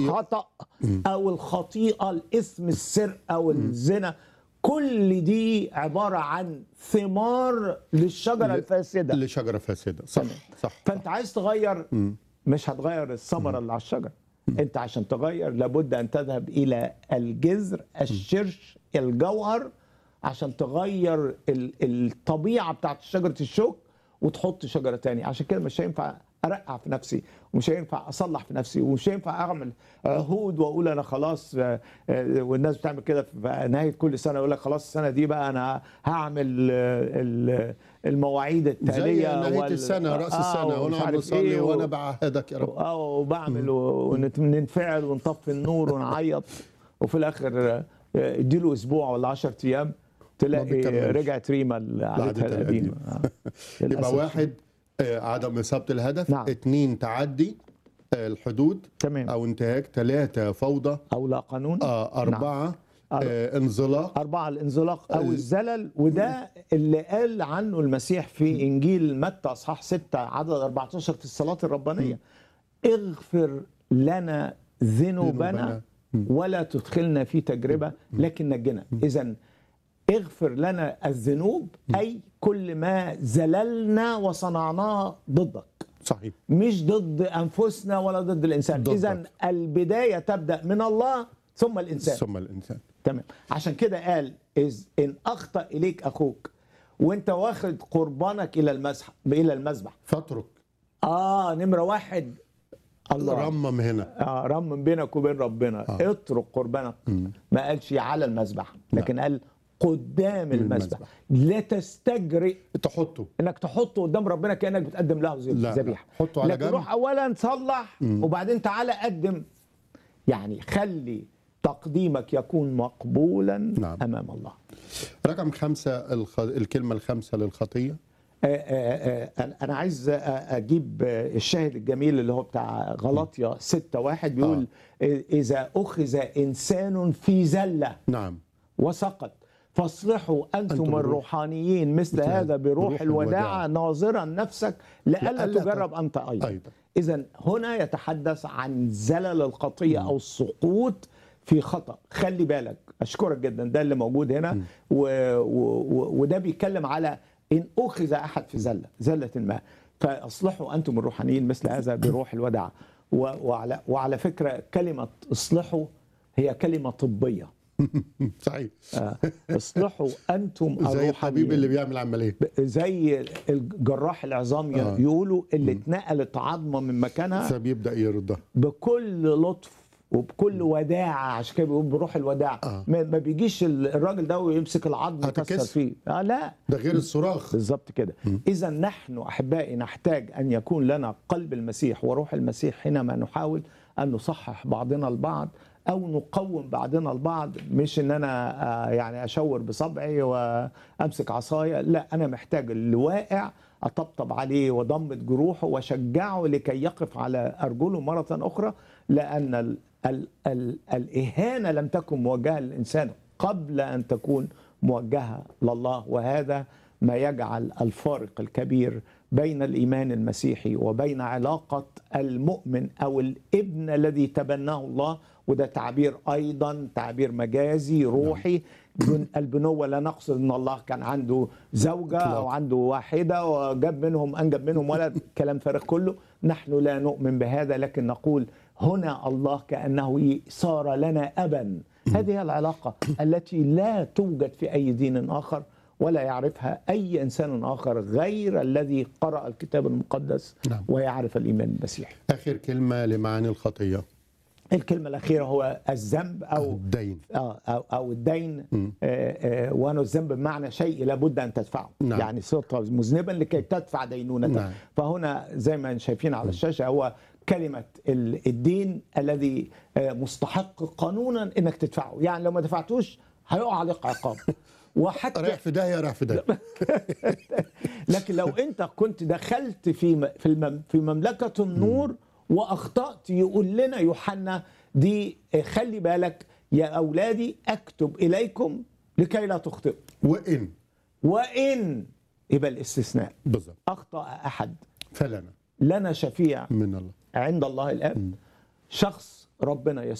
الخطا او الخطيئه الاسم السرقه والزنا كل دي عباره عن ثمار للشجره ل- الفاسده لشجره فاسده صح تمام. صح فانت عايز تغير مش هتغير الثمره اللي على الشجره انت عشان تغير لابد ان تذهب الى الجذر الشرش الجوهر عشان تغير ال- الطبيعه بتاعت شجره الشوك وتحط شجره تاني عشان كده مش هينفع ارقع في نفسي ومش هينفع اصلح في نفسي ومش هينفع اعمل عهود واقول انا خلاص آه، آه، والناس بتعمل كده في نهايه كل سنه يقول لك خلاص السنه دي بقى انا هعمل آه، ال- المواعيد زي التاليه نهايه وال- السنه راس السنه ومش وانا عارف بصلي إيه و- وانا بعهدك يا رب اه وبعمل وننفعل ونطفي النور ونعيط وفي الاخر آه، اديله اسبوع ولا 10 ايام تلاقي بيكملش. رجعت ريما لعادتها لعادتها القديمه آه. يبقى للأسف. واحد آه، عدم اصابه الهدف نعم. اثنين تعدي آه، الحدود تمام او انتهاك ثلاثه فوضى او لا قانون آه، اربعه آه، انزلاق أربعة الانزلاق أو ال- الزلل وده اللي قال عنه المسيح في إنجيل متى أصحاح 6 عدد 14 في الصلاة الربانية اغفر لنا ذنوبنا ذنوبنا. ولا تدخلنا في تجربة لكن نجنا إذا اغفر لنا الذنوب أي كل ما زللنا وصنعناه ضدك صحيح مش ضد أنفسنا ولا ضد الإنسان ضدك. إذا البداية تبدأ من الله ثم الإنسان ثم الانسان تمام عشان كده قال إذ ان اخطا اليك اخوك وانت واخد قربانك الى المسح الى المذبح فاترك اه نمره واحد الله رمم هنا آه رمم بينك وبين ربنا آه. اترك قربانك ما قالش على المذبح لكن قال قدام المذبح المذبح. لا تستجرئ تحطه انك تحطه قدام ربنا كانك بتقدم له لا، لا. ذبيحه حطه على لكن جنب. روح اولا صلح وبعدين تعالى قدم يعني خلي تقديمك يكون مقبولا نعم. امام الله رقم خمسة الخ... الكلمة الخامسة للخطية آه، آه، آه، انا عايز آه، اجيب آه، الشاهد الجميل اللي هو بتاع غلطيا 6 واحد بيقول آه، اذا اخذ انسان في زله نعم وسقط فاصلحوا انتم أنتم بالروح. الروحانيين مثل مثل هذا بروح بروح الوداعه الوداعة. ناظرا نفسك لئلا لئلا تجرب انت ايضا أيضا اذا هنا يتحدث عن زلل الخطيه او السقوط في خطا خلي بالك اشكرك جدا ده اللي موجود هنا و... و... و... وده بيتكلم على ان اخذ احد في زله زله ما فاصلحوا انتم الروحانيين مثل هذا بروح الوداع و... وعلى وعلى فكره كلمه اصلحوا هي كلمه طبيه صحيح آه، اصلحوا انتم زي الطبيب اللي الروحانيين بيعمل عملية زي الجراح العظام آه. يقولوا اللي اتنقلت عظمه من مكانها فبيبدأ يرضى بكل لطف وبكل وداعة عشان كده بيقول بروح الوداع آه. ما ما بيجيش ال- الراجل ده ويمسك العظم يكسر هتكسر. فيه آه لا ده غير الصراخ بالظبط كده اذا نحن احبائي نحتاج ان يكون لنا قلب المسيح وروح المسيح حينما نحاول ان نصحح بعضنا البعض او نقوم بعضنا البعض مش ان انا آه، يعني اشاور بصبعي وامسك عصايه لا انا محتاج اللي واقع اطبطب عليه وضمت جروحه واشجعه لكي يقف على ارجله مره اخرى لان ال ال ال الاهانه لم تكن موجهه للانسان قبل ان تكون موجهه لله وهذا ما يجعل الفارق الكبير بين الايمان المسيحي وبين علاقه المؤمن او الابن الذي تبناه الله وده تعبير ايضا تعبير مجازي روحي بن- البنوه لا نقصد ان الله كان عنده زوجه او عنده واحده وجاب منهم انجب منهم ولد كلام فارغ كله نحن لا نؤمن بهذا لكن نقول هنا الله كانه صار لنا ابا هذه هي العلاقه التي لا توجد في اي دين اخر ولا يعرفها اي انسان اخر غير الذي قرا الكتاب المقدس نعم. ويعرف الايمان المسيحي. آخر كلمة لمعاني الخطية الكلمه الاخيره هو الذنب او الدين آه، او او الدين آه، آه، وانه الذنب بمعنى شيء لابد ان تدفعه نعم. يعني صرت مذنبا لكي تدفع دينونتك نعم. فهنا زي ما شايفين على الشاشه هو كلمه ال- الدين الذي آه، مستحق قانونا انك تدفعه يعني لو ما دفعتوش هيقع عليك عقاب وحتى رايح في داهية رايح في داهية لكن لو انت كنت دخلت في م- في المم في مملكه النور واخطات يقول لنا يوحنا دي آه، خلي بالك يا اولادي اكتب اليكم لكي لا تخطئوا وإن وان يبقى الاستثناء بالظبط اخطا احد فلنا لنا شفيع من الله عند الله الاب شخص ربنا